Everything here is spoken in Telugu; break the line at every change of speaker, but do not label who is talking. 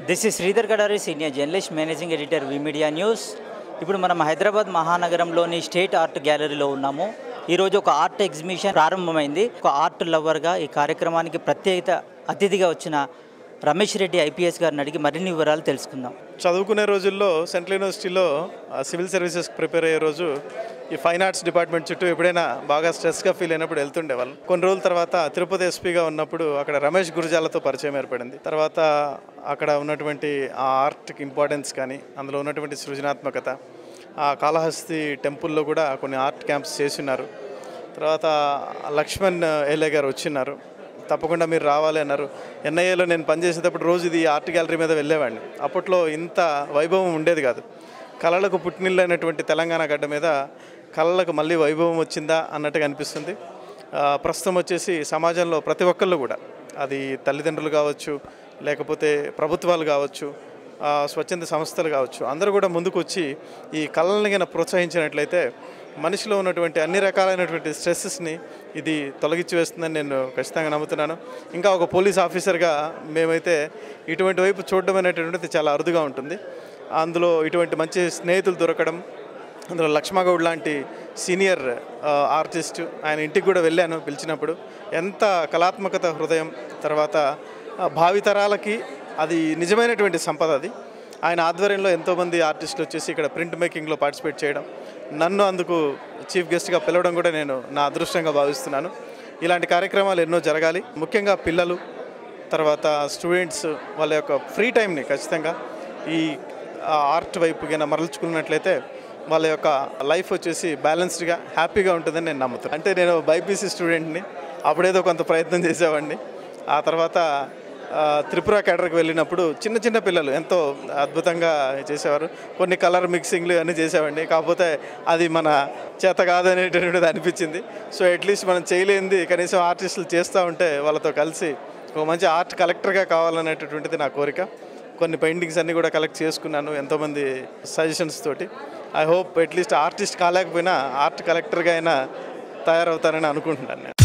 this is Sridhar Gadari senior journalist managing editor V media news ఇప్పుడు మనం హైదరాబాద్ మహానగరంలోని స్టేట్ ఆర్ట్ గ్యాలరీలో ఉన్నాము ఈరోజు ఒక ఆర్ట్ ఎగ్జిబిషన్ ప్రారంభమైంది ఒక ఆర్ట్ లవర్గా ఈ కార్యక్రమానికి ప్రత్యేకత అతిథిగా వచ్చిన రమేష్ రెడ్డి ఐపీఎస్ గారిని అడిగి మరిన్ని వివరాలు తెలుసుకుందాం
చదువుకునే రోజుల్లో సెంట్రల్ యూనివర్సిటీలో ఆ, సివిల్ సర్వీసెస్ ప్రిపేర్ అయ్యే రోజు ఈ ఫైన్ ఆర్ట్స్ డిపార్ట్మెంట్ చుట్టూ ఎప్పుడైనా బాగా స్ట్రెస్గా ఫీల్ అయినప్పుడు వెళ్తుండే వాళ్ళు కొన్ని రోజుల తర్వాత తిరుపతి ఎస్పీగా ఉన్నప్పుడు అక్కడ రమేష్ గురుజాలతో పరిచయం ఏర్పడింది తర్వాత అక్కడ ఉన్నటువంటి ఆ ఆర్ట్కి ఇంపార్టెన్స్ కానీ అందులో ఉన్నటువంటి సృజనాత్మకత ఆ కాళహస్తి టెంపుల్లో కూడా కొన్ని ఆర్ట్ క్యాంప్స్ చేస్తున్నారు తర్వాత లక్ష్మణ్ ఎల్ఏ గారు వచ్చిన్నారు తప్పకుండా మీరు రావాలి అన్నారు ఎన్ఐఏలో నేను పనిచేసేటప్పుడు రోజు ఇది ఆర్ట్ గ్యాలరీ మీద వెళ్ళేవాడిని అప్పట్లో ఇంత వైభవం ఉండేది కాదు కళలకు పుట్టినిల్లు అయినటువంటి తెలంగాణ గడ్డ మీద కళలకు మళ్ళీ వైభవం వచ్చిందా అన్నట్టుగా అనిపిస్తుంది ఆ, ప్రస్తుతం వచ్చేసి సమాజంలో ప్రతి ఒక్కళ్ళు కూడా అది తల్లిదండ్రులు కావచ్చు లేకపోతే ప్రభుత్వాలు కావచ్చు ఆ, స్వచ్ఛంద సంస్థలు కావచ్చు అందరూ కూడా ముందుకు వచ్చి ఈ కళల్ని కనుక ప్రోత్సహించినట్లయితే మనిషిలో ఉన్నటువంటి అన్ని రకాలైనటువంటి స్ట్రెస్సెస్ని ఇది తొలగించి వేస్తుందని నేను ఖచ్చితంగా నమ్ముతున్నాను ఇంకా ఒక పోలీస్ ఆఫీసర్గా మేమైతే ఇటువంటి వైపు చూడడం అనేటువంటిది చాలా అరుదుగా ఉంటుంది అందులో ఇటువంటి మంచి స్నేహితులు దొరకడం అందులో లక్ష్మగౌడ్ లాంటి సీనియర్ ఆ, ఆర్టిస్ట్ ఆయన ఇంటికి కూడా వెళ్ళాను పిలిచినప్పుడు ఎంత కళాత్మకత హృదయం తర్వాత ఆ, భావితరాలకి అది నిజమైనటువంటి సంపద అది ఆయన ఆధ్వర్యంలో ఎంతోమంది ఆర్టిస్టులు వచ్చేసి ఇక్కడ ప్రింట్ మేకింగ్లో పార్టిసిపేట్ చేయడం నన్ను అందుకు చీఫ్ గెస్ట్గా పిలవడం కూడా నేను నా అదృష్టంగా భావిస్తున్నాను ఇలాంటి కార్యక్రమాలు ఎన్నో జరగాలి ముఖ్యంగా పిల్లలు తర్వాత స్టూడెంట్స్ వాళ్ళ యొక్క ఫ్రీ టైంని ఖచ్చితంగా ఈ ఆ, ఆర్ట్ వైపు కింద మరల్చుకున్నట్లయితే వాళ్ళ యొక్క లైఫ్ వచ్చేసి బ్యాలెన్స్డ్గా హ్యాపీగా ఉంటుందని నేను నమ్ముతాను అంటే నేను బైపీసీ స్టూడెంట్ని అప్పుడేదో కొంత ప్రయత్నం చేసేవాడిని ఆ తర్వాత ఆ, త్రిపుర కేడర్కి వెళ్ళినప్పుడు చిన్న చిన్న పిల్లలు ఎంతో అద్భుతంగా చేసేవారు కొన్ని కలర్ మిక్సింగ్లు అన్నీ చేసేవాడిని కాకపోతే అది మన చేత కాదనేటటువంటిది అనిపించింది సో అట్లీస్ట్ మనం చేయలేనిది కనీసం ఆర్టిస్టులు చేస్తూ ఉంటే వాళ్ళతో కలిసి ఒక మంచి ఆర్ట్ కలెక్టర్గా కావాలనేటటువంటిది నా కోరిక కొన్ని పెయింటింగ్స్ అన్నీ కూడా కలెక్ట్ చేసుకున్నాను ఎంతోమంది సజెషన్స్ తోటి ఐ హోప్ అట్లీస్ట్ ఆర్టిస్ట్ కాలేకపోయినా ఆర్ట్ కలెక్టర్గా అయినా తయారవుతానని అనుకుంటున్నాను నేను